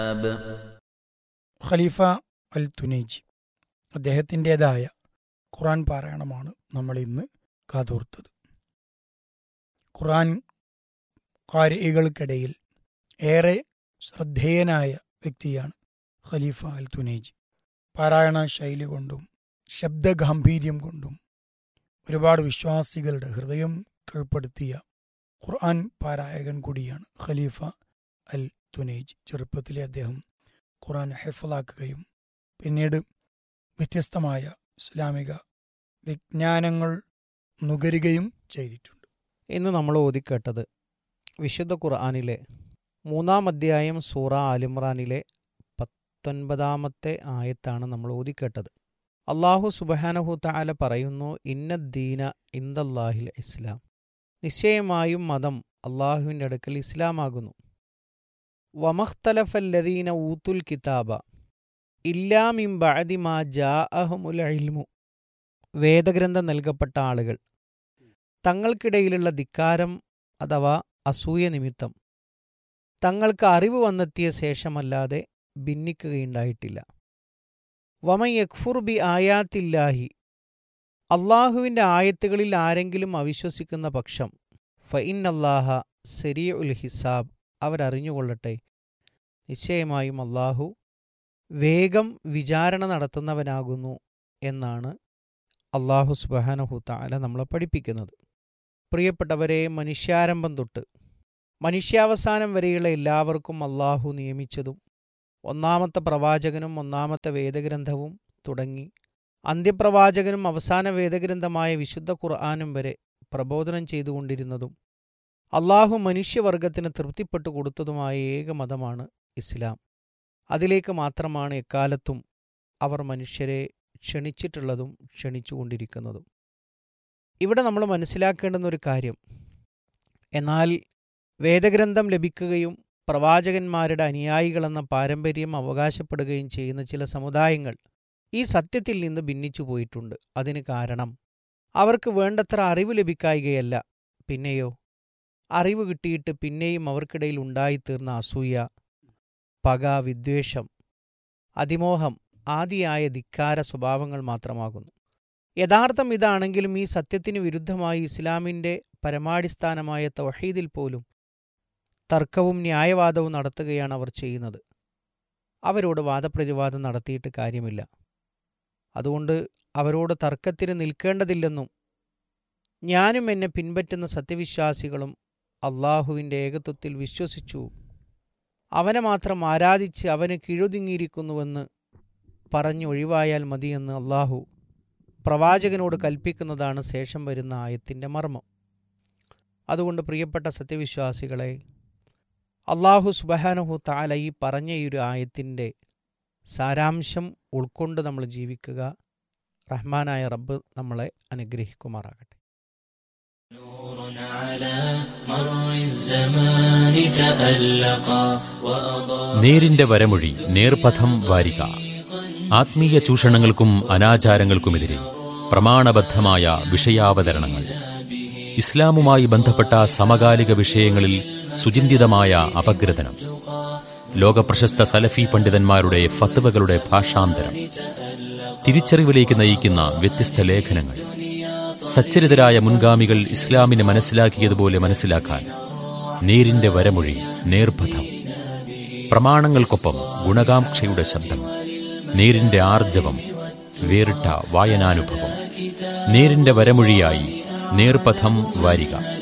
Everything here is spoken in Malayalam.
ഖലീഫ അൽ തുനൈജി അദ്ദേഹത്തിൻ്റെതായ ഖുറാൻ പാരായണമാണ് നമ്മൾ ഇന്ന് കാതോർത്തത് ഖുറാൻ കാരികൾക്കിടയിൽ ഏറെ ശ്രദ്ധേയനായ വ്യക്തിയാണ് ഖലീഫ അൽ തുനൈജി പാരായണ ശൈലി കൊണ്ടും ശബ്ദഗാംഭീര്യം കൊണ്ടും ഒരുപാട് വിശ്വാസികളുടെ ഹൃദയം കീഴ്പ്പെടുത്തിയ ഖുർആൻ പാരായകൻ കൂടിയാണ് ഖലീഫ അൽ തുനൈജ് ചെറുപ്പത്തിലെ അദ്ദേഹം ഖുർആൻ ഹെഫലാക്കുകയും പിന്നീട് വ്യത്യസ്തമായ ഇസ്ലാമിക വിജ്ഞാനങ്ങൾ നുകരുകയും ചെയ്തിട്ടുണ്ട് ഇന്ന് നമ്മൾ ഓതിക്കേട്ടത് വിശുദ്ധ ഖുർആാനിലെ മൂന്നാം അധ്യായം സൂറ ആലിമ്രാനിലെ പത്തൊൻപതാമത്തെ ആയത്താണ് നമ്മൾ ഓതിക്കേട്ടത് അള്ളാഹു സുബഹാനഹു താല പറയുന്നു ഇന്നദ്ദീന ഇന്ദല്ലാഹിൽ ഇസ്ലാം നിശ്ചയമായും മതം അള്ളാഹുവിൻ്റെ അടുക്കൽ ഇസ്ലാമാകുന്നു വമഖ്തലഫല്ലദീന ഊത്തുൽ കിതാബ ഇല്ലാമിം ബഅദി മാ ജാഅഹുമുൽ ഇൽമു വേദഗ്രന്ഥം നൽകപ്പെട്ട ആളുകൾ തങ്ങൾക്കിടയിലുള്ള ധിക്കാരം അഥവാ അസൂയ നിമിത്തം തങ്ങൾക്ക് അറിവ് വന്നെത്തിയ ശേഷമല്ലാതെ ഭിന്നിക്കുകയുണ്ടായിട്ടില്ല വമൻ യക്ഫുർ ബി ആയാത്തില്ലാഹി അള്ളാഹുവിൻ്റെ ആയത്തുകളിൽ ആരെങ്കിലും അവിശ്വസിക്കുന്ന പക്ഷം ഫഇൻ അല്ലാഹ സെരിയ ഉൽ ഹിസാബ് അവരറിഞ്ഞുകൊള്ളട്ടെ നിശ്ചയമായും അള്ളാഹു വേഗം വിചാരണ നടത്തുന്നവനാകുന്നു എന്നാണ് അള്ളാഹു സുബാനഹു താല നമ്മളെ പഠിപ്പിക്കുന്നത് പ്രിയപ്പെട്ടവരെ മനുഷ്യാരംഭം തൊട്ട് മനുഷ്യാവസാനം വരെയുള്ള എല്ലാവർക്കും അള്ളാഹു നിയമിച്ചതും ഒന്നാമത്തെ പ്രവാചകനും ഒന്നാമത്തെ വേദഗ്രന്ഥവും തുടങ്ങി അന്ത്യപ്രവാചകനും അവസാന വേദഗ്രന്ഥമായ വിശുദ്ധ ഖുർആാനും വരെ പ്രബോധനം ചെയ്തുകൊണ്ടിരുന്നതും അള്ളാഹു മനുഷ്യവർഗത്തിന് തൃപ്തിപ്പെട്ടു കൊടുത്തതുമായ ഏക മതമാണ് ഇസ്ലാം അതിലേക്ക് മാത്രമാണ് എക്കാലത്തും അവർ മനുഷ്യരെ ക്ഷണിച്ചിട്ടുള്ളതും ക്ഷണിച്ചുകൊണ്ടിരിക്കുന്നതും ഇവിടെ നമ്മൾ മനസ്സിലാക്കേണ്ടുന്ന ഒരു കാര്യം എന്നാൽ വേദഗ്രന്ഥം ലഭിക്കുകയും പ്രവാചകന്മാരുടെ അനുയായികളെന്ന പാരമ്പര്യം അവകാശപ്പെടുകയും ചെയ്യുന്ന ചില സമുദായങ്ങൾ ഈ സത്യത്തിൽ നിന്ന് ഭിന്നിച്ചു പോയിട്ടുണ്ട് അതിന് കാരണം അവർക്ക് വേണ്ടത്ര അറിവ് ലഭിക്കായികയല്ല പിന്നെയോ അറിവ് കിട്ടിയിട്ട് പിന്നെയും അവർക്കിടയിൽ ഉണ്ടായിത്തീർന്ന അസൂയ പക വിദ്വേഷം അതിമോഹം ആദിയായ ധിക്കാര സ്വഭാവങ്ങൾ മാത്രമാകുന്നു യഥാർത്ഥം ഇതാണെങ്കിലും ഈ സത്യത്തിന് വിരുദ്ധമായി ഇസ്ലാമിൻ്റെ പരമാടിസ്ഥാനമായ തൗഹീദിൽ പോലും തർക്കവും ന്യായവാദവും നടത്തുകയാണ് അവർ ചെയ്യുന്നത് അവരോട് വാദപ്രതിവാദം നടത്തിയിട്ട് കാര്യമില്ല അതുകൊണ്ട് അവരോട് തർക്കത്തിന് നിൽക്കേണ്ടതില്ലെന്നും ഞാനും എന്നെ പിൻപറ്റുന്ന സത്യവിശ്വാസികളും അള്ളാഹുവിൻ്റെ ഏകത്വത്തിൽ വിശ്വസിച്ചു അവനെ മാത്രം ആരാധിച്ച് അവന് കീഴുതിങ്ങിയിരിക്കുന്നുവെന്ന് പറഞ്ഞൊഴിവായാൽ മതിയെന്ന് അള്ളാഹു പ്രവാചകനോട് കൽപ്പിക്കുന്നതാണ് ശേഷം വരുന്ന ആയത്തിൻ്റെ മർമ്മം അതുകൊണ്ട് പ്രിയപ്പെട്ട സത്യവിശ്വാസികളെ അള്ളാഹു സുബഹാനഹു താല ഈ പറഞ്ഞ ഈ ഒരു ആയത്തിൻ്റെ സാരാംശം ഉൾക്കൊണ്ട് നമ്മൾ ജീവിക്കുക റഹ്മാനായ റബ്ബ് നമ്മളെ അനുഗ്രഹിക്കുമാറാകട്ടെ نور على مر الزمان تألقا وأضاء നേരിന്റെ വരമൊഴി നേർപഥം വാരിക ആത്മീയ ചൂഷണങ്ങൾക്കും അനാചാരങ്ങൾക്കുമെതിരെ പ്രമാണബദ്ധമായ വിഷയാവതരണങ്ങൾ ഇസ്ലാമുമായി ബന്ധപ്പെട്ട സമകാലിക വിഷയങ്ങളിൽ സുചിന്തിതമായ അപഗ്രഥനം ലോകപ്രശസ്ത സലഫി പണ്ഡിതന്മാരുടെ ഫത്വകളുടെ ഭാഷാന്തരം തിരിച്ചറിവിലേക്ക് നയിക്കുന്ന വ്യത്യസ്ത ലേഖനങ്ങൾ സച്ചരിതരായ മുൻഗാമികൾ ഇസ്ലാമിനെ മനസ്സിലാക്കിയതുപോലെ മനസ്സിലാക്കാൻ നേരിന്റെ വരമൊഴി നേർപഥം പ്രമാണങ്ങൾക്കൊപ്പം ഗുണകാംക്ഷയുടെ ശബ്ദം നേരിന്റെ ആർജവം വേറിട്ട വായനാനുഭവം നേരിന്റെ വരമൊഴിയായി നേർപഥം വാരിക